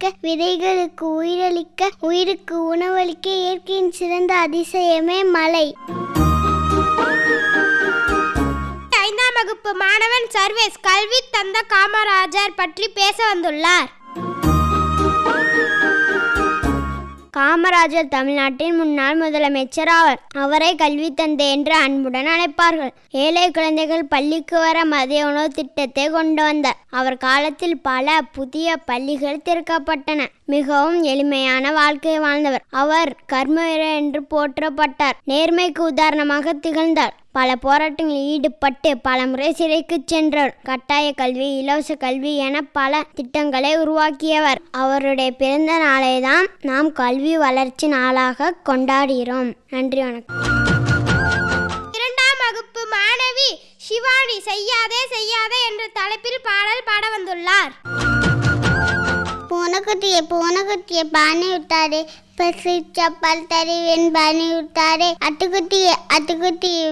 விதைகளுக்கு உயிரளிக்க உயிருக்கு உணவளிக்க இயற்கையின் சிறந்த அதிசயமே மழை ஐந்தாம் வகுப்பு மாணவன் சர்வேஸ் கல்வி தந்த காமராஜர் பற்றி பேச வந்துள்ளார் காமராஜர் தமிழ்நாட்டின் முன்னாள் முதலமைச்சர் ஆவார் அவரை கல்வி தந்தை என்று அன்புடன் அழைப்பார்கள் ஏழை குழந்தைகள் பள்ளிக்கு வர மதிய உணவு திட்டத்தை கொண்டு வந்தார் அவர் காலத்தில் பல புதிய பள்ளிகள் திறக்கப்பட்டன மிகவும் எளிமையான வாழ்க்கை வாழ்ந்தவர் அவர் கர்மவீரர் என்று போற்றப்பட்டார் நேர்மைக்கு உதாரணமாக திகழ்ந்தார் பல போராட்டங்களில் ஈடுபட்டு பல முறை சிறைக்கு சென்றவர் கட்டாய கல்வி இலவச கல்வி என பல திட்டங்களை உருவாக்கியவர் அவருடைய பிறந்த நாளை தான் நாம் கல்வி வளர்ச்சி நாளாக கொண்டாடுகிறோம் நன்றி வணக்கம் இரண்டாம் வகுப்பு மாணவி சிவானி செய்யாதே செய்யாதே என்ற தலைப்பில் பாடல் பாட வந்துள்ளார் பூனைக்குட்டியை பூனைக்குட்டியை பானை விட்டாரே பசி சப்பால் தருவேன் பானை விட்டாரே அட்டுக்குட்டியை அட்டுக்குட்டியை